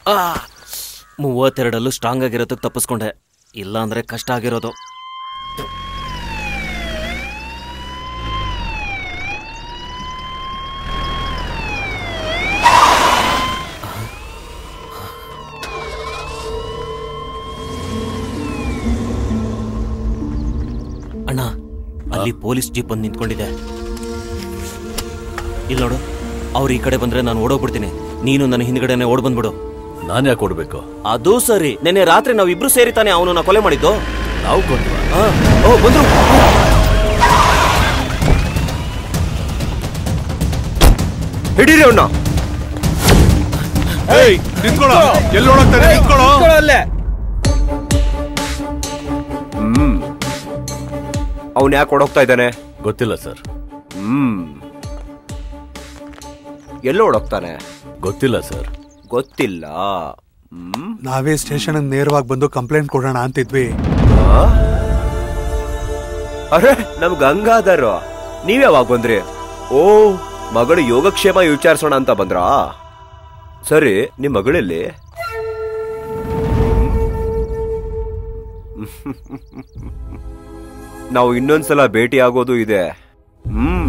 ಆ, ಮೂವತ್ತೆರಡಲ್ಲೂ ಸ್ಟ್ರಾಂಗ್ ಆಗಿರೋದಕ್ಕೆ ತಪ್ಪಿಸ್ಕೊಂಡೆ ಇಲ್ಲ ಅಂದ್ರೆ ಕಷ್ಟ ಆಗಿರೋದು ಅಣ್ಣ ಅಲ್ಲಿ ಪೊಲೀಸ್ ಜೀಪ್ ಬಂದು ನಿಂತ್ಕೊಂಡಿದೆ ಇಲ್ಲಿ ನೋಡು ಅವ್ರು ಈ ಕಡೆ ಬಂದ್ರೆ ನಾನು ಓಡೋಗ್ಬಿಡ್ತೀನಿ ನೀನು ನನ್ನ ಹಿಂದ್ಗಡೆನೆ ಓಡ್ ಬಂದ್ಬಿಡು ನಾನು ಯಾಕೆ ಕೊಡ್ಬೇಕು ಅದು ಸರಿ ನೆನ್ನೆ ರಾತ್ರಿ ನಾವಿಬ್ರು ಸೇರಿ ತಾನೆ ಅವನನ್ನ ಕೊಲೆ ಮಾಡಿದ್ದು ನಾವು ಕೊಂಡ್ವಾ ಆ, ಓ ಬಂದ್ರು ಹಿಡೀರಿ ಅವನ್ನ ಏಯ್ ನಿಂತ್ಕೊಳ್ಳೋ ಎಲ್ಲಿ ಓಡೋಗ್ತಾರೆ ನಿಂತ್ಕೊಳ್ಳೋ ಹ್ಮ್ ಅವನ್ ಯಾಕೆ ಓಡೋಗ್ತಾ ಇದ್ದಾನೆ ಗೊತ್ತಿಲ್ಲ ಸರ್ ಹ್ಮ್ ಎಲ್ಲಿ ಓಡೋಗ್ತಾನೆ ಗೊತ್ತಿಲ್ಲ ಸರ್ ಗೊತ್ತಿಲ್ಲ ಹ್ಮ್ ನಾವೇ ಸ್ಟೇಷನ್ ನೇರವಾಗಿ ಬಂದು ಕಂಪ್ಲೇಂಟ್ ಕೊಡೋಣ ಅಂತಿದ್ವಿ ಆ? ಅರೆ ನಮ್ ಗಂಗಾಧರ್ ನೀವ್ ಯಾವಾಗ ಬಂದ್ರಿ ಓ ಮಗಳು ಯೋಗಕ್ಷೇಮ ವಿಚಾರಿಸೋಣ ಅಂತ ಬಂದ್ರಾ ಸರಿ ನಿಮ್ ಮಗಳಲ್ಲಿ ನಾವು ಇನ್ನೊಂದ್ಸಲ ಭೇಟಿ ಆಗೋದು ಇದೆ ಹ್ಮ್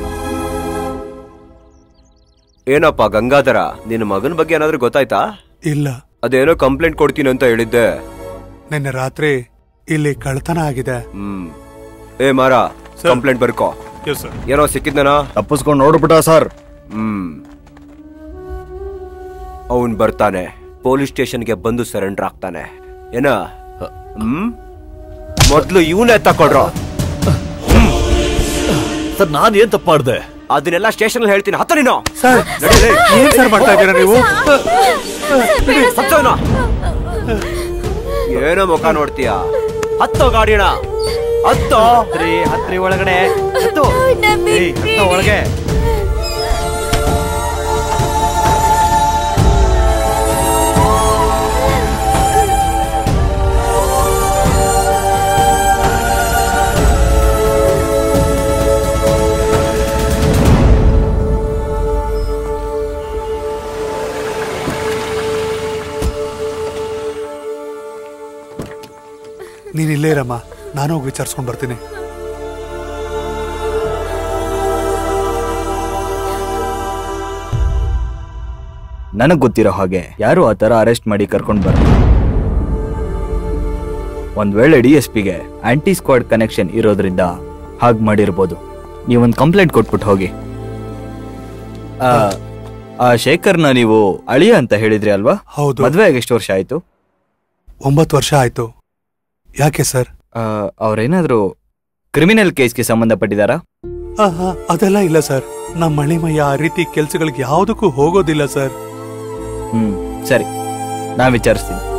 ಏನಪ್ಪ ಗಂಗಾಧರ ನಿನ್ನ ಮಗನ ಬಗ್ಗೆ ಏನಾದ್ರೂ ಗೊತ್ತಾಯ್ತಾ ಇಲ್ಲ ಅದೇನೋ ಕಂಪ್ಲೇಂಟ್ ಕೊಡ್ತೀನಿ ಅಂತ ಹೇಳಿದ್ದೆ ನಿನ್ನೆ ರಾತ್ರಿ ಇಲ್ಲಿ ಕಳ್ತನ ಆಗಿದೆ ಹ್ಮ್ ಏ ಮಾರ ಕಂಪ್ಲೇಂಟ್ ಬರ್ಕೋ ಎಸ್ ಸರ್ ಏನೋ ಸಿಕ್ಕಿದ್ನಾ ತಪ್ಪಿಸ್ಕೊಂಡು ನೋಡ್ಬಿಟ್ಟ ಸರ್ ಹ್ಮ್ ಅವನ್ ಬರ್ತಾನೆ ಪೊಲೀಸ್ ಸ್ಟೇಷನ್ಗೆ ಬಂದು ಸರೆಂಡರ್ ಆಗ್ತಾನೆ ಏನ ಹ್ಮ್ ಮೊದ್ಲು ಇವನೇ ತಕೊಡ್ರು ಸರ್ ನಾನು ಏನ್ ತಪ್ಪು ಮಾಡ್ದೆ ಅದನ್ನೆಲ್ಲ ಸ್ಟೇಷನ್ ಹೇಳ್ತೀನಿ ಹತ್ತ ನೀನು ಸರ್ ಏನ್ ಸರ್ ಮಾಡ್ತಾ ಇದ್ದೀರಾ ನೀವು ಹತ್ತೋನ ಏನೋ ಮುಖ ನೋಡ್ತೀಯ ಹತ್ತೋ ಗಾಡಿನ ಹತ್ತೋ ಹತ್ರಿ ಹತ್ರಿ ಒಳಗಡೆ ಹತ್ತು ಏಯ್, ಹತ್ತೋ ಒಳಗೆ ನೀನ್ ಇಲ್ಲೇ ಇರಮ್ಮ ನಾನು ಹೋಗಿ ವಿಚಾರಿಸ್ಕೊಂಡ್ ಬರ್ತೀನಿ ನನಗ್ ಗೊತ್ತಿರೋ ಹಾಗೆ ಯಾರು ಆ ತರ ಅರೆಸ್ಟ್ ಮಾಡಿ ಕರ್ಕೊಂಡ್ ಬರ ಒಂದ್ ವೇಳೆ ಡಿ ಎಸ್ ಪಿಗೆ ಆಂಟಿ ಸ್ಕ್ವಾಡ್ ಕನೆಕ್ಷನ್ ಇರೋದ್ರಿಂದ ಹಾಗ್ ಮಾಡಿರ್ಬೋದು ನೀವೊಂದ್ ಕಂಪ್ಲೇಂಟ್ ಕೊಟ್ಬಿಟ್ಟು ಹೋಗಿ ಆ, ಆ ಶೇಖರ್ನ ನೀವು ಅಳಿಯ ಅಂತ ಹೇಳಿದ್ರಿ ಅಲ್ವಾ ಹೌದು ಮದ್ವೆ ಆಗಿ ಎಷ್ಟು ವರ್ಷ ಆಯ್ತು ಒಂಬತ್ತು ವರ್ಷ ಆಯ್ತು ಯಾಕೆ ಸರ್ ಆ, ಅವ್ರೇನಾದ್ರೂ ಕ್ರಿಮಿನಲ್ ಕೇಸ್ಗೆ ಸಂಬಂಧಪಟ್ಟಿದಾರಾ ಆಹಾ, ಅದೆಲ್ಲ ಇಲ್ಲ ಸರ್ ನಮ್ಮ ಮಳಿಮಯ್ಯ ಆ ರೀತಿ ಕೆಲ್ಸಗಳಿಗೆ ಯಾವುದಕ್ಕೂ ಹೋಗೋದಿಲ್ಲ ಸರ್ ಹ್ಮ್ ಸರಿ ನಾ ವಿಚಾರಿಸ್ತೀನಿ